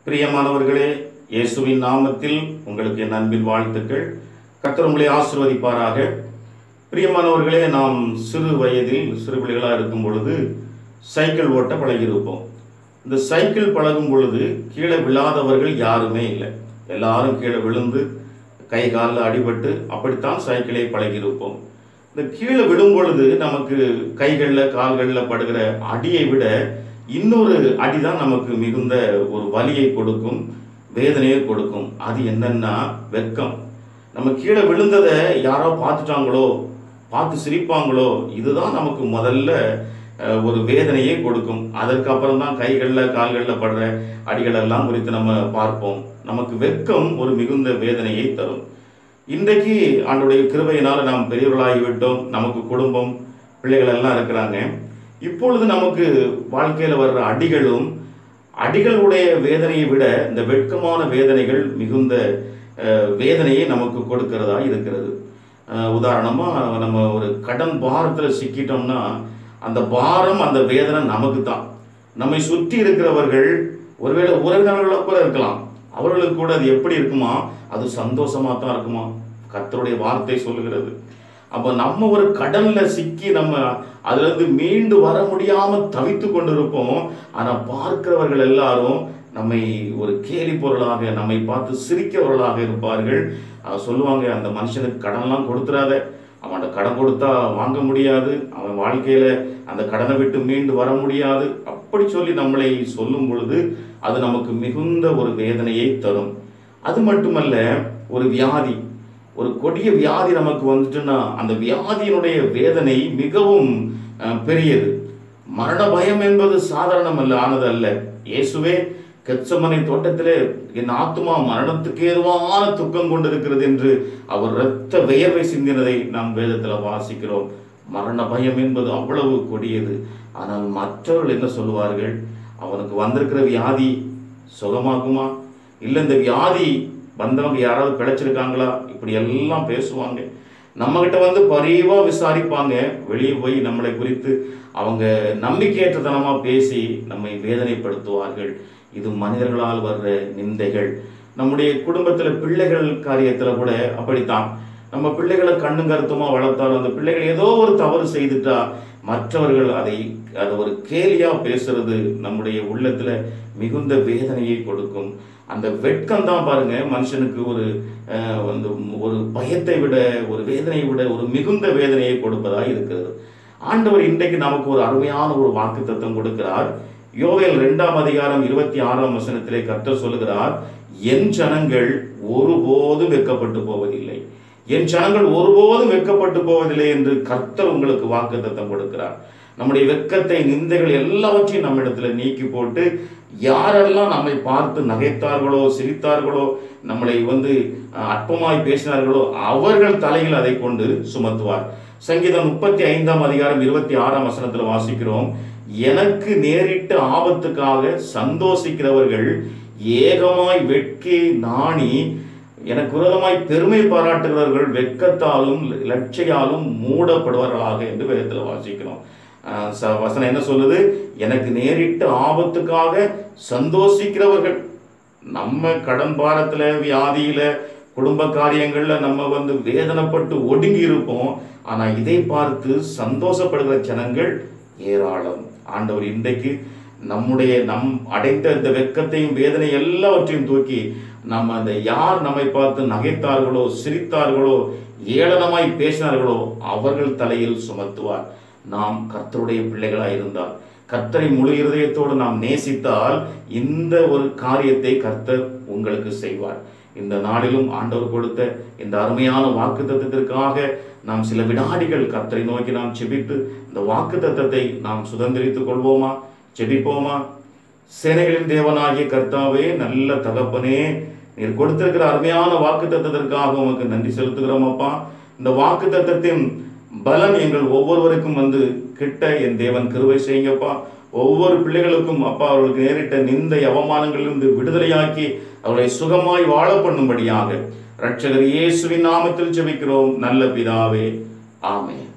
பிரியமானவர்களே இயேசுவின் நாமத்தில் உங்களுக்கு என் அன்பின் வாழ்த்துக்கள் கர்த்தர் உங்களை ஆசிர்வதிப்பாராக பிரியமானவர்களே நாம் சிறு வயதில் சிறு பிள்ளைகளாக இருக்கும் பொழுது சைக்கிள் ஓட்ட பழகியிருப்போம் இந்த சைக்கிள் பழகும் பொழுது கீழே விழாதவர்கள் யாருமே இல்லை எல்லாரும் கீழே விழுந்து கை காலில் அடிபட்டு அப்படித்தான் சைக்கிளை பழகியிருப்போம் இந்த கீழே விழும் பொழுது நமக்கு கைகளில் கால்களில் படுகிற அடியை விட இன்னொரு அடிதான் நமக்கு மிகுந்த ஒரு வலியை கொடுக்கும் வேதனையை கொடுக்கும் அது என்னன்னா வெட்கம் நம்ம கீழே விழுந்ததை யாரோ பார்த்துட்டாங்களோ பார்த்து சிரிப்பாங்களோ இதுதான் நமக்கு முதல்ல அஹ், ஒரு வேதனையை கொடுக்கும் அதற்கப்புறம் தான் கைகளில் கால்களில் படுற அடிகள் எல்லாம் குறித்து நம்ம பார்ப்போம் நமக்கு வெட்கம் ஒரு மிகுந்த வேதனையை தரும் இன்றைக்கு ஆண்டுடைய கிருபையினால் நாம் பெரியவர்களாகிவிட்டோம் நமக்கு குடும்பம் பிள்ளைகள் எல்லாம் இருக்கிறாங்க இப்பொழுது நமக்கு வாழ்க்கையில் வர்ற அடிகளும் அடிகளுடைய வேதனையை விட இந்த வெட்கமான வேதனைகள் மிகுந்த அஹ், வேதனையை நமக்கு கொடுக்கிறதா இருக்கிறது அஹ், உதாரணமா நம்ம ஒரு கடன் பாரத்தில் சிக்கிட்டோம்னா அந்த பாரம் அந்த வேதனை நமக்கு தான் நம்மை சுற்றி இருக்கிறவர்கள் ஒருவேளை உறவினர்களாக கூட இருக்கலாம் அவர்களுக்கு கூட அது எப்படி இருக்குமா அது சந்தோஷமா தான் இருக்குமா கர்த்தருடைய வார்த்தை சொல்லுகிறது அப்போ நம்ம ஒரு கடல்ல சிக்கி நம்ம அதுல இருந்து மீண்டு வர முடியாம தவித்து கொண்டிருப்போம் ஆனா பார்க்கிறவர்கள் எல்லாரும் நம்மை ஒரு கேலி பொருளாக நம்மை பார்த்து சிரிக்கிறவர்களாக இருப்பார்கள் அஹ் சொல்லுவாங்க அந்த மனுஷனுக்கு கடன்லாம் கொடுத்துறாத அவன்கிட்ட கடன் கொடுத்தா வாங்க முடியாது அவன் வாழ்க்கையில அந்த கடனை விட்டு மீண்டு வர முடியாது அப்படி சொல்லி நம்மளை சொல்லும் பொழுது அது நமக்கு மிகுந்த ஒரு வேதனையை தரும் அது மட்டுமல்ல ஒரு வியாதி ஒரு கொடிய வியாதி நமக்கு வந்துட்டுன்னா அந்த வியாதியினுடைய வேதனை மிகவும் அஹ், பெரியது மரண பயம் என்பது சாதாரணம் அல்ல ஆனது அல்ல இயேசுவே கெச்சமனை தோட்டத்திலே என் ஆத்துமா மரணத்துக்கு ஏதுவான துக்கம் கொண்டிருக்கிறது என்று அவர் இரத்த வியர்வை சிந்தினதை நாம் வேதத்தில் வாசிக்கிறோம் மரண பயம் என்பது அவ்வளவு கொடியது ஆனால் மற்றவர்கள் என்ன சொல்லுவார்கள் அவனுக்கு வந்திருக்கிற வியாதி சுகமாகுமா இல்லை இந்த வியாதி வந்தவங்க யாராவது பிழைச்சிருக்காங்களா இப்படி எல்லாம் பேசுவாங்க நம்மகிட்ட வந்து பரிவா விசாரிப்பாங்க வெளியே போய் நம்மளை குறித்து அவங்க நம்பிக்கையற்றத்தனமா பேசி நம்மை வேதனைப்படுத்துவார்கள் இது மனிதர்களால் வர்ற நிந்தைகள் நம்முடைய குடும்பத்துல பிள்ளைகள் காரியத்துல கூட அப்படித்தான் நம்ம பிள்ளைகளை கண்ணும் கருத்துமா வளர்த்தாலும் அந்த பிள்ளைகள் ஏதோ ஒரு தவறு செய்துட்டா மற்றவர்கள் அதை அதை ஒரு கேலியா பேசுறது நம்முடைய உள்ளத்துல மிகுந்த வேதனையை கொடுக்கும் அந்த வெட்கம் தான் பாருங்க மனுஷனுக்கு ஒரு அஹ், வந்து ஒரு பயத்தை விட ஒரு வேதனையை விட ஒரு மிகுந்த வேதனையை கொடுப்பதா இருக்கிறது ஆண்டவர் இன்றைக்கு நமக்கு ஒரு அருமையான ஒரு வாக்கு தத்துவம் கொடுக்கிறார் யோவேல் இரண்டாம் அதிகாரம் இருபத்தி ஆறாம் வசனத்திலே கர்த்தர் சொல்லுகிறார் என் ஜனங்கள் ஒருபோதும் வெட்கப்பட்டு போவதில்லை என் ஜனங்கள் ஒருபோதும் வெட்கப்பட்டு போவதில்லை என்று கர்த்தர் உங்களுக்கு வாக்கு தத்தம் கொடுக்கிறார் நம்முடைய வெட்கத்தை நிந்தைகள் எல்லாவற்றையும் நம்மிடத்துல நீக்கி போட்டு யாரெல்லாம் நம்மை பார்த்து நகைத்தார்களோ சிரித்தார்களோ நம்மளை வந்து அஹ், அற்பமாய் பேசினார்களோ அவர்கள் தலையில் அதை கொண்டு சுமத்துவார் சங்கீதம் முப்பத்தி ஐந்தாம் அதிகாரம் இருபத்தி ஆறாம் வசனத்தில் வாசிக்கிறோம் எனக்கு நேரிட்ட ஆபத்துக்காக சந்தோஷிக்கிறவர்கள் ஏகமாய் வெட்கி நாணி எனக்கு விரோதமாய் பெருமை பாராட்டுகிறவர்கள் வெட்கத்தாலும் லட்சையாலும் மூடப்படுவார்களாக என்று வேதத்தில் வாசிக்கிறோம் ஆஹ் ச- வசனம் என்ன சொல்லுது எனக்கு நேரிட்ட ஆபத்துக்காக சந்தோஷிக்கிறவர்கள் நம்ம கடன் பாரத்துல வியாதியில குடும்ப காரியங்கள்ல நம்ம வந்து வேதனைப்பட்டு ஒடுங்கி இருப்போம் ஆனா இதை பார்த்து சந்தோஷப்படுகிற ஜனங்கள் ஏராளம் ஆண்டவர் இன்றைக்கு நம்முடைய நம் அடைந்த இந்த வெட்கத்தையும் வேதனை எல்லாவற்றையும் தூக்கி நம்ம அந்த யார் நம்மை பார்த்து நகைத்தார்களோ சிரித்தார்களோ ஏளனமாய் பேசினார்களோ அவர்கள் தலையில் சுமத்துவார் நாம் கர்த்தருடைய பிள்ளைகளாய் இருந்தால் கர்த்தரை முழு இருதயத்தோடு நாம் நேசித்தால் இந்த ஒரு காரியத்தை கர்த்தர் உங்களுக்கு செய்வார் இந்த நாளிலும் ஆண்டவர் கொடுத்த இந்த அருமையான வாக்கு நாம் சில வினாடிகள் கர்த்தரை நோக்கி நாம் செபித்து இந்த வாக்கு நாம் சுதந்திரித்துக் கொள்வோமா செபிப்போமா சேனைகளின் தேவனாகிய கர்த்தாவே நல்ல தகப்பனே நீர் கொடுத்திருக்கிற அருமையான வாக்கு தத்தத்திற்காக உமக்கு நன்றி செலுத்துகிறோம் அப்பா இந்த வாக்கு தத்தத்தின் பலன் எங்கள் ஒவ்வொருவருக்கும் வந்து கிட்ட என் தேவன் கிருபை செய்யுங்கப்பா ஒவ்வொரு பிள்ளைகளுக்கும் அப்பா அவர்களுக்கு நேரிட்ட நிந்தை அவமானங்களிலிருந்து விடுதலையாக்கி அவர்களை சுகமாய் வாழ பண்ணும்படியாக இரட்சகர் இயேசுவின் நாமத்தில் ஜெபிக்கிறோம் நல்ல பிதாவே ஆமென்